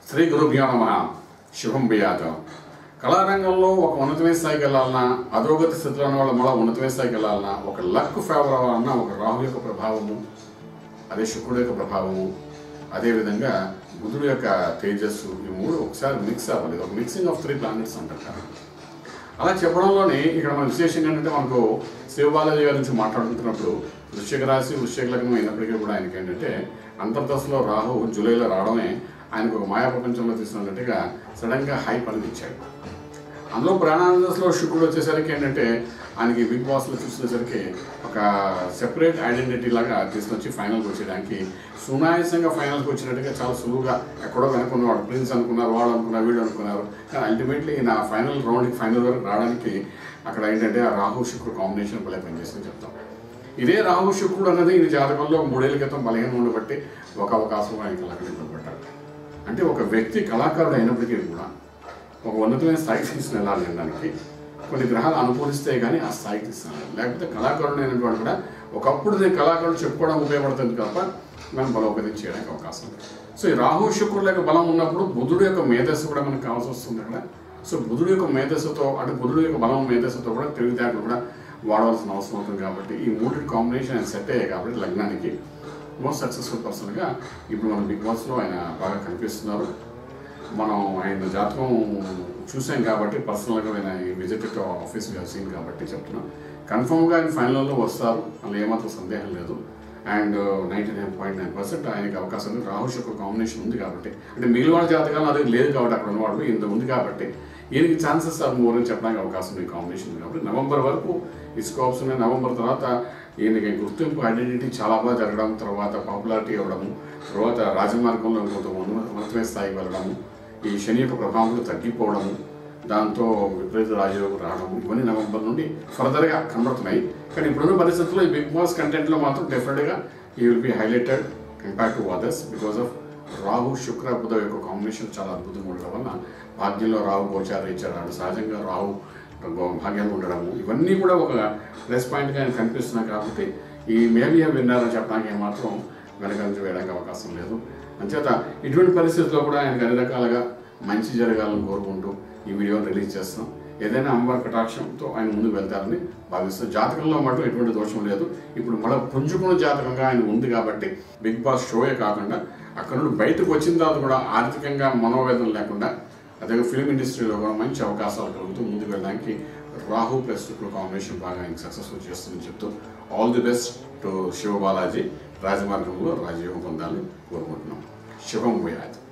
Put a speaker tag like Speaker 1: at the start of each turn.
Speaker 1: శ్రీ గురుభ్యో నమ శుభం బియాత కళారంగంలో ఒక ఉన్నతమైన స్థాయికి వెళ్ళాలన్నా అధోగతి స్థితిలో ఉన్న వాళ్ళు మళ్ళీ ఉన్నతమైన స్థాయికి వెళ్ళాలన్నా ఒక లక్ ఫేవర్ అవ్వాలన్నా ఒక రాహు యొక్క ప్రభావము అదే శుక్రుడు యొక్క ప్రభావము అదేవిధంగా బుధుడు యొక్క తేజస్సు ఈ మూడు ఒకసారి మిక్స్ అవ్వాలి ఒక మిక్సింగ్ ఆఫ్ త్రీ ప్లానెట్స్ అంటారు కదా. అలా చెప్పడంలోనే ఇక్కడ మన విశేషం ఏంటంటే మనకు శివబాలాజీ గారి నుంచి మాట్లాడుకుంటున్నప్పుడు వృశ్చిక రాశి వృశ్చిక లగ్నం అయినప్పటికీ కూడా ఆయనకి ఏంటంటే అంతర్దశలో రాహు జూలైలో రావడమే ఆయనకు ఒక మాయా ప్రపంచంలో తీసుకున్నట్టుగా సడన్గా హైప్ అనేది ఇచ్చాడు అందులో ప్రాణానందస్లో శుక్రుడు వచ్చేసరికి ఏంటంటే ఆయనకి బిగ్ బాస్లో చూసేసరికి ఒక సెపరేట్ ఐడెంటిటీ లాగా తీసుకొచ్చి ఫైనల్కి వచ్చేయడానికి సునాయాసంగా ఫైనల్కి వచ్చినట్టుగా చాలా సులువుగా ఎక్కడో అనుకున్నవాడు ప్రిన్స్ అనుకున్నారు వాళ్ళు అనుకున్నారు వీళ్ళు అనుకున్నారు కానీ అల్టిమేట్లీ నా ఫైనల్ రౌండ్కి ఫైనల్ వరకు రావడానికి అక్కడ ఏంటంటే ఆ రాహు శుక్రుడు కాంబినేషన్ భలే పనిచేస్తుందని చెప్తాం ఇదే రాహు శుక్రుడు అన్నది ఈ జాతకంలో మూడేళ్ల క్రితం బలహీనం ఉండబట్టి ఒక అవకాశం ఆయనకి అలా పడ్డాడు అంటే ఒక వ్యక్తి కళాకారుడు అయినప్పటికీ కూడా ఒక ఉన్నతమైన స్థాయికి తీసుకుని వెళ్ళాలి అనడానికి కొన్ని గ్రహాలు అనుకూలిస్తే కానీ ఆ స్థాయికి తీసుకురాలి లేకపోతే కళాకారుడు అయినటువంటి కూడా ఒకప్పుడు నేను కళాకారుడు చెప్పుకోవడం ఉపయోగపడుతుంది తప్ప మనం బలోపేతం చేయడానికి అవకాశం ఉంది సో ఈ రాహు శుక్రుడు యొక్క బలం ఉన్నప్పుడు బుధుడు యొక్క మేధస్సు కూడా మనకు కావాల్సి వస్తుంది అక్కడ సో బుధుడు యొక్క మేధస్సుతో అంటే బుధుడు యొక్క బలం మేధస్సుతో కూడా తెలివితేటలు కూడా వాడవలసిన అవసరం అవుతుంది కాబట్టి ఈ మూడు కాంబినేషన్ ఆయన సెట్ అయ్యాయి కాబట్టి లగ్నానికి మోస్ట్ సక్సెస్ఫుల్ పర్సన్గా ఇప్పుడు మన బిగ్ బాస్లో ఆయన బాగా కనిపిస్తున్నారు మనం ఆయన జాతకం చూసాం కాబట్టి పర్సనల్గా ఆయన విజిట్ ఆఫీస్ సీన్ కాబట్టి చెప్తున్నాం కన్ఫర్మ్గా ఆయన ఫైనల్లో వస్తారు అందులో ఏమాత్రం సందేహం లేదు and ninety nine point nine percent ఆయనకి అవకాశం ఉంది రాహుల్ శుక్ర కాంబినేషన్ ఉంది కాబట్టి అంటే మిగిలిన వాళ్ళ జాతకాలు అది లేదు కాబట్టి అక్కడ ఉన్నవాడు ఇంత ఉంది కాబట్టి ఈయనకి ఛాన్సెస్ ఆర్ మోర్ అని చెప్పడానికి అవకాశం ఉంది కాంబినేషన్ ఉంది కాబట్టి నవంబర్ వరకు ఈ స్కోప్స్ ఉన్నాయి నవంబర్ తర్వాత ఈయనకి గుర్తింపు ఐడెంటిటీ చాలా బాగా జరగడం తర్వాత పాపులారిటీ అవ్వడము తర్వాత రాజమార్గంలో కొంత ఉన్న- ఉన్నతమైన స్థాయికి వెళ్ళడము ఈ శని యొక్క ప్రభావం తగ్గిపోవడము దాంతో విపరీత రాజయోగం రావడం ఇవన్నీ నవంబర్ నుండి ఫర్దర్గా కనబడుతున్నాయి కానీ ఇప్పుడున్న పరిస్థితుల్లో ఈ బిగ్ బాస్ కంటెంట్లో మాత్రం డెఫినెట్గా ఈ will be highlighted compare to others because of Rahu Shukra Budha యొక్క కాంబినేషన్ చాలా అద్భుతంగా ఉండడం వల్ల భాగ్యంలో రాహు గోచారం ఇచ్చారు సహజంగా రాహు భాగ్యంగా ఉండడము ఇవన్నీ కూడా ఒక ప్లస్ పాయింట్గా ఆయన కనిపిస్తున్నాయి కాబట్టి ఈ మేబీ విన్నారని చెప్పడానికి ఏమాత్రం వెనకంజ వేయడానికి అవకాశం లేదు అంచేత ఇటువంటి పరిస్థితుల్లో కూడా ఆయనకు అన్ని రకాలుగా మంచి జరగాలని కోరుకుంటూ ఈ వీడియోని రిలీజ్ చేస్తున్నాం ఏదైనా అమ్మవారి కటాక్షంతో ఆయన ముందుకు వెళ్తారని భావిస్తాం జాతకంలో మాత్రం ఎటువంటి దోషం లేదు ఇప్పుడు మళ్ళీ పుంజుకున్న జాతకంగా ఆయన ఉంది కాబట్టి బిగ్ బాస్ షోయే కాకుండా అక్కడ నుండి బయటకు వచ్చిన తర్వాత కూడా ఆర్థికంగా మనోవేదన లేకుండా అదే ఫిల్మ్ ఇండస్ట్రీలో కూడా మంచి అవకాశాలు కలుగుతూ ముందుకు వెళ్ళడానికి రాహు ప్లస్ శుక్ర కాంబినేషన్ బాగా ఆయన సక్సెస్ఫుల్ చేస్తుందని చెప్తూ all the best to Siva Balaji రాజమార్గంలో రాజయోగం పొందాలని కోరుకుంటున్నాం శుభం పోయాది